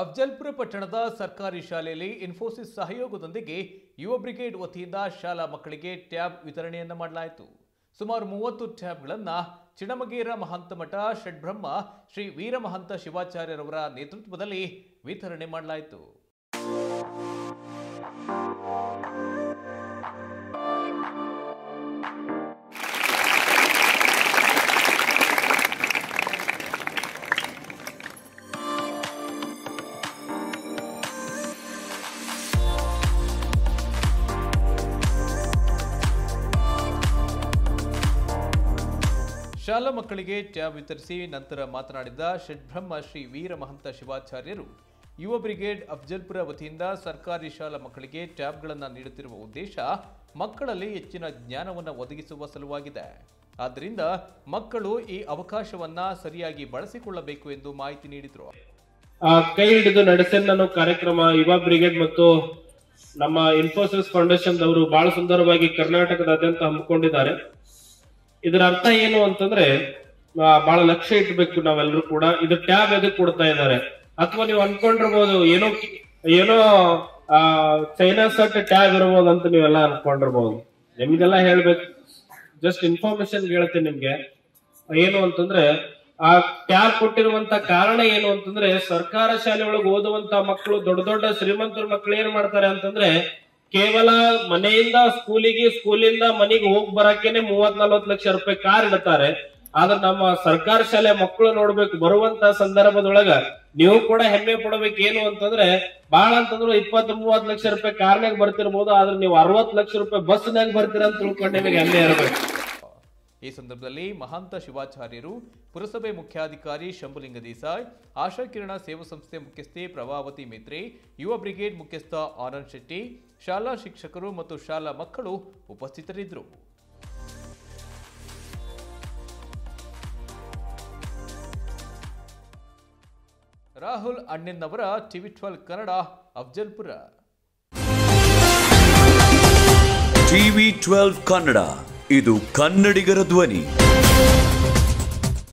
ಅಫ್ಜಲ್ಪುರ ಪಟ್ಟಣದ ಸರ್ಕಾರಿ ಶಾಲೆಯಲ್ಲಿ ಇನ್ಫೋಸಿಸ್ ಸಹಯೋಗದೊಂದಿಗೆ ಯುವ ಬ್ರಿಗೇಡ್ ವತಿಯಿಂದ ಶಾಲಾ ಮಕ್ಕಳಿಗೆ ಟ್ಯಾಬ್ ವಿತರಣೆಯನ್ನ ಮಾಡಲಾಯಿತು ಸುಮಾರು ಮೂವತ್ತು ಟ್ಯಾಬ್ಗಳನ್ನು ಚಿಣಮಗೇರ ಮಹಾಂತಮಠ ಷಡ್ಬ್ರಹ್ಮ ಶ್ರೀ ವೀರಮಹಂತ ಶಿವಾಚಾರ್ಯರವರ ನೇತೃತ್ವದಲ್ಲಿ ವಿತರಣೆ ಮಾಡಲಾಯಿತು ಶಾಲಾ ಮಕ್ಕಳಿಗೆ ಟ್ಯಾಬ್ ವಿತರಿಸಿ ನಂತರ ಮಾತನಾಡಿದ ಷಡ್ಬ್ರಹ್ಮ ಶ್ರೀ ವೀರಮಹಂತ ಶಿವಾಚಾರ್ಯರು ಯುವ ಬ್ರಿಗೇಡ್ ಅಫ್ಜಲ್ಪುರ ವತಿಯಿಂದ ಸರ್ಕಾರಿ ಶಾಲಾ ಮಕ್ಕಳಿಗೆ ಟ್ಯಾಬ್ಗಳನ್ನು ನೀಡುತ್ತಿರುವ ಉದ್ದೇಶ ಮಕ್ಕಳಲ್ಲಿ ಹೆಚ್ಚಿನ ಜ್ಞಾನವನ್ನು ಒದಗಿಸುವ ಸಲುವಾಗಿದೆ ಆದ್ದರಿಂದ ಮಕ್ಕಳು ಈ ಅವಕಾಶವನ್ನ ಸರಿಯಾಗಿ ಬಳಸಿಕೊಳ್ಳಬೇಕು ಎಂದು ಮಾಹಿತಿ ನೀಡಿದರು ಆ, ಕೈ ಹಿಡಿದು ನಡೆಸನ್ ಅನ್ನೋ ಕಾರ್ಯಕ್ರಮ ಯುವ ಬ್ರಿಗೇಡ್ ಮತ್ತು ನಮ್ಮ ಇನ್ಫೋಸಿಸ್ ಫೌಂಡೇಶನ್ ಅವರು ಬಹಳ ಸುಂದರವಾಗಿ ಕರ್ನಾಟಕದಾದ್ಯಂತ ಹಮ್ಮಿಕೊಂಡಿದ್ದಾರೆ ಇದರ ಅರ್ಥ ಏನು ಅಂತಂದ್ರೆ ಆ, ಬಹಳ ಲಕ್ಷ್ಯ ಇಟ್ಬೇಕು ನಾವೆಲ್ಲರೂ ಕೂಡ ಇದು ಟ್ಯಾಬ್ ಎದಕ್ ಕೊಡ್ತಾ ಇದ್ದಾರೆ ಅಥವಾ ನೀವು ಅನ್ಕೊಂಡಿರ್ಬೋದು ಏನೋ ಕಿ- ಏನೋ ಆ ಚೈನಾ ಸಟ್ ಟ್ಯಾಬ್ ಇರ್ಬೋದು ಅಂತ ನೀವೆಲ್ಲ ಅನ್ಕೊಂಡಿರ್ಬೋದು ನಿಮ್ಗೆಲ್ಲ ಹೇಳ್ಬೇಕು ಜಸ್ಟ್ ಇನ್ಫಾರ್ಮೇಶನ್ ಹೇಳ್ತೀನಿ ನಿಮ್ಗೆ ಏನು ಅಂತಂದ್ರೆ ಆ ಟ್ಯಾಬ್ ಕೊಟ್ಟಿರುವಂತ ಕಾರಣ ಏನು ಅಂತಂದ್ರೆ ಸರ್ಕಾರ ಶಾಲೆ ಒಳಗೆ ಓದುವಂತ ಮಕ್ಕಳು ದೊಡ್ಡ ದೊಡ್ಡ ಶ್ರೀಮಂತರ ಮಕ್ಕಳು ಏನ್ ಮಾಡ್ತಾರೆ ಅಂತಂದ್ರೆ ಕೇವಲ ಮನೆಯಿಂದ ಸ್ಕೂಲಿಗೆ ಸ್ಕೂಲಿಂದ ಮನೆಗೆ ಹೋಗ್ ಬರಕ್ಕೇನೆ ಮೂವತ್ ನಲ್ವತ್ ಲಕ್ಷ ರೂಪಾಯಿ ಕಾರ್ ಇಡ್ತಾರೆ ಆದ್ರೆ ನಮ್ಮ ಸರ್ಕಾರ ಶಾಲೆ ಮಕ್ಕಳು ನೋಡ್ಬೇಕು ಬರುವಂತ ಸಂದರ್ಭದೊಳಗ ನೀವು ಕೂಡ ಹೆಮ್ಮೆ ಪಡ್ಬೇಕು ಏನು ಅಂತಂದ್ರೆ ಬಹಳ ಅಂತಂದ್ರೆ ಇಪ್ಪತ್ ಮೂವತ್ ಲಕ್ಷ ರೂಪಾಯಿ ಕಾರ್ನಾಗ ಬರ್ತಿರ್ಬೋದು ಆದ್ರೆ ನೀವು ಅರವತ್ ಲಕ್ಷ ರೂಪಾಯಿ ಬಸ್ನಾಗ ಬರ್ತೀರ ಅಂತ ತಿಳ್ಕೊಂಡು ನಿಮಗೆ ಹೆಮ್ಮೆ ಇರಬೇಕು ಈ ಸಂದರ್ಭದಲ್ಲಿ ಮಹಾಂತ ಶಿವಾಚಾರ್ಯರು ಪುರಸಭೆ ಮುಖ್ಯಾಧಿಕಾರಿ ಶಂಭುಲಿಂಗ ದೇಸಾಯಿ ಆಶಾ ಕಿರಣ ಸೇವಾ ಸಂಸ್ಥೆ ಮುಖ್ಯಸ್ಥೆ ಪ್ರಭಾವತಿ ಮೇತ್ರೆ ಯುವ ಬ್ರಿಗೇಡ್ ಮುಖ್ಯಸ್ಥ ಆನಂದ್ ಶೆಟ್ಟಿ ಶಾಲಾ ಶಿಕ್ಷಕರು ಮತ್ತು ಶಾಲಾ ಮಕ್ಕಳು ಉಪಸ್ಥಿತರಿದ್ದರು ರಾಹುಲ್ ಅಣ್ಣನ್ನವರ TV twelve Kannada Afzalpur TV twelve Kannada ಇದು ಕನ್ನಡಿಗರ ಧ್ವನಿ